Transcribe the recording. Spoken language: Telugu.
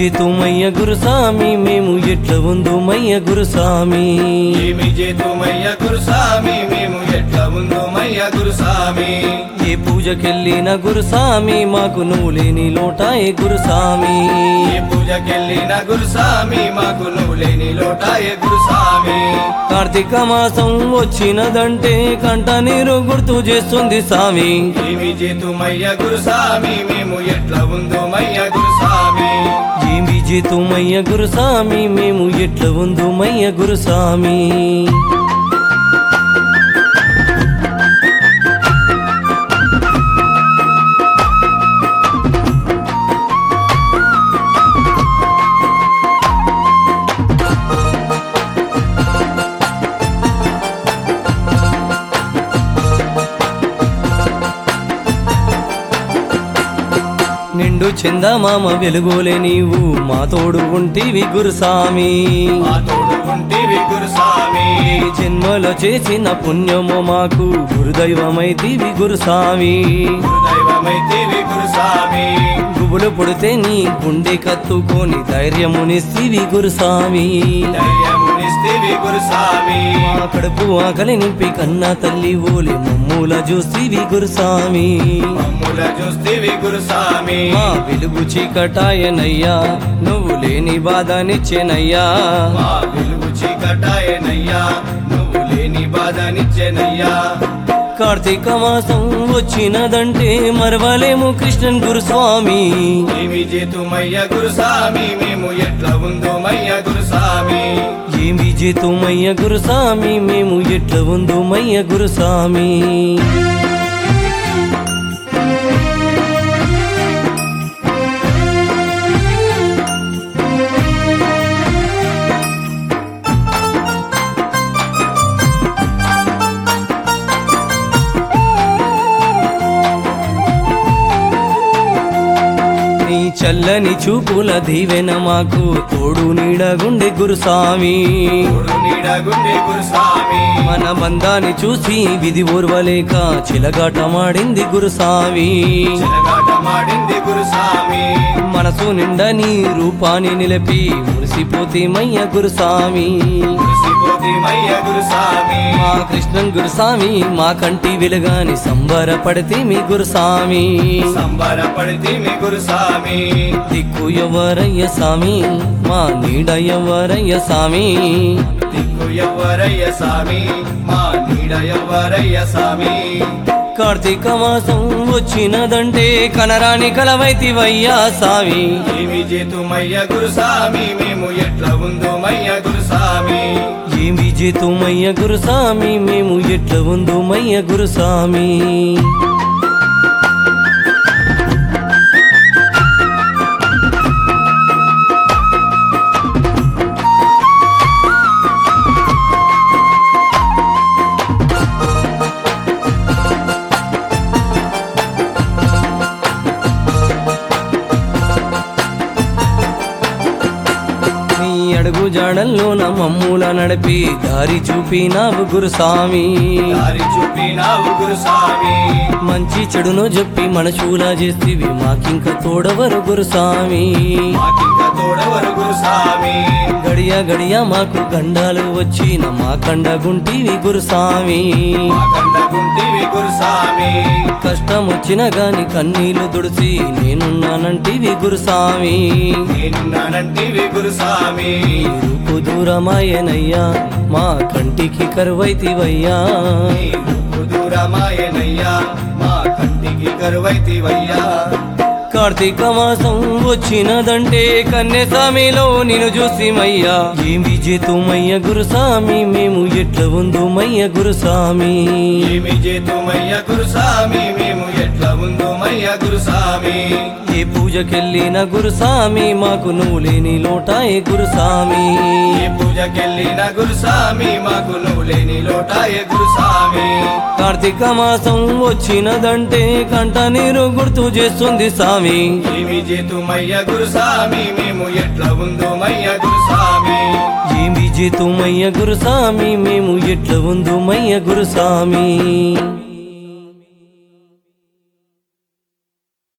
చేతుమయ్య గురుసామి మేము ఎట్ల ఉందుమయ్య గురుసామి ఏమి చేతుమయ్య గురుసామి మేము ఎట్లా ఉందుమయ్య గురుసామి ఏ పూజకెళ్ళిన గురుసామి మాకు నువ్వు లేని లోటాయే గురుసామి ఏ పూజకెళ్ళిన గురుసామి మాకు నువ్వు లేని లోటాయే గురుసామి కార్తీక మాసం వచ్చినదంటే కంట నీరు గుర్తు చేస్తుంది సామి ఏమి చేతుమయ్య గురుసామి మేము ఎట్లా ఉందుమయ్య గురుసామి ఏమి చేతుమయ్య గురుసామి మేము ఎట్ల ఉందుమయ్య గురుసామి నిండు చందమామ వెలుగోలే నీవు మా తోడు ఉంటివి గురుసామి మా తోడు ఉంటివి గురుసామి ఈ జన్మలో చేసిన పుణ్యము మాకు గురుదైవమైతివి గురుసామి గురుదైవమైతివి గురుసామి గుబులు పుడితే నీ గుండె కత్తుకొని ధైర్యమునిస్తివి గురుసామి ధైర్యమునిస్తివి గురుసామి మా కడుపు ఆకలి నింపి కన్నా తల్లి ఓలి మమ్ముల చూస్తివి గురుసామి మమ్ముల చూస్తివి గురుసామి మా వెలుగు చీకటాయనయ్యా నువ్వు లేని బాధనిచ్చేనయ్యా మా వెలుగు చీకటాయనయ్యా నువ్వు లేని బాధనిచ్చెనయ్యా కార్తీక మాసం వచ్చినదంటే మరవలేము కృష్ణన్ గురుస్వామి ఏమి చేతుమయ్య గురుసామి మేము ఎట్లా ఉందుమయ్య గురుసామి ఏమి చేతుమయ్య గురుసామి మేము ఎట్ల ఉందుమయ్య గురుసామి నీ చల్లని చూపుల దీవెన మాకు తోడు నీడగుండె గురుస్వామి తోడు నీడగుండి గురుసామి మన బంధాన్ని చూసి విధి ఓర్వలేక చిలగాటమాడింది గురుస్వామి చిలగాటమాడింది గురుసామి మనసు నిండా నీ రూపాన్ని నిలిపి మురిసిపోతేమయ్య గురుస్వామి మురిసిపోతిమయ్య గురుసామి మా కృష్ణన్ గురుస్వామి మా కంటి వెలుగాని సంబరపడితే మీ గురుస్వామి సంబరపడితే మీ గురుసామి దిక్కు ఎవరయ్య స్వామి మా నీడ ఎవరయ్య స్వామి దిక్కు ఎవ్వరయ్య సామి మా నీడ ఎవ్వరయ్య సామి కార్తీక మాసం వచ్చినదంటే కనరాని కలవైతివయ్యా స్వామి ఏమి చేతుమయ్య గురుసామి మేము ఎట్లా ఉందుమయ్య గురుసామి ఏమి చేతుమయ్య గురుస్వామి మేము ఎట్ల ఉందుమయ్య గురుస్వామి నీ అడుగు జాడల్లో నా మమ్ముల నడిపి దారి చూపినావు గురుస్వామి దారి చూపినావు గురుసామి మంచి చెడును చెప్పి మనశూలా చేస్తేవి మాకింక తోడవరు గురుస్వామి మాకింక తోడవరు గురుసామి గడియ గడియ మాకు గండాలు వచ్చిన మా కండగుంటివి గురుస్వామి మా కండగుంటివి గురుసామి కష్టం వచ్చిన గాని కన్నీళ్లు దుడిచి నేనున్నానంటివి గురుస్వామి నేనున్నానంటివి గురుసామి రూపు దూరమాయనయ్యా మా కంటికి కరువైతివయ్యా నీ రూపు దూరమాయనయ్యా మా కంటికి కరువైతివయ్యా కార్తీక మాసం వచ్చినదంటే కన్యస్వామిలో నిన్ను చూసిమయ్యా ఏమి చేతుమయ్య గురుస్వామి మేము ఎట్ల ఉందుమయ్య గురుస్వామి ఏమి చేతుమయ్య గురుసామి మేము ఎట్లా ఉందుమయ్య గురుసామి ఏ పూజకెళ్ళిన గురుస్వామి మాకు నువ్వు లేని లోటాయే గురుస్వామి ఏ పూజకెళ్ళిన గురుసామి మాకు నువ్వు లేని లోటాయే గురుసామి కార్తీక మాసం వచ్చినదంటే కంట నీరు గుర్తు చేస్తుంది స్వామి ఏమి చేతుమయ్య గురుసామి మేము ఎట్లా ఉందుమయ్య గురుసామి ఏమి చేతుమయ్య గురుస్వామి మేము ఎట్ల ఉందుమయ్య గురుస్వామి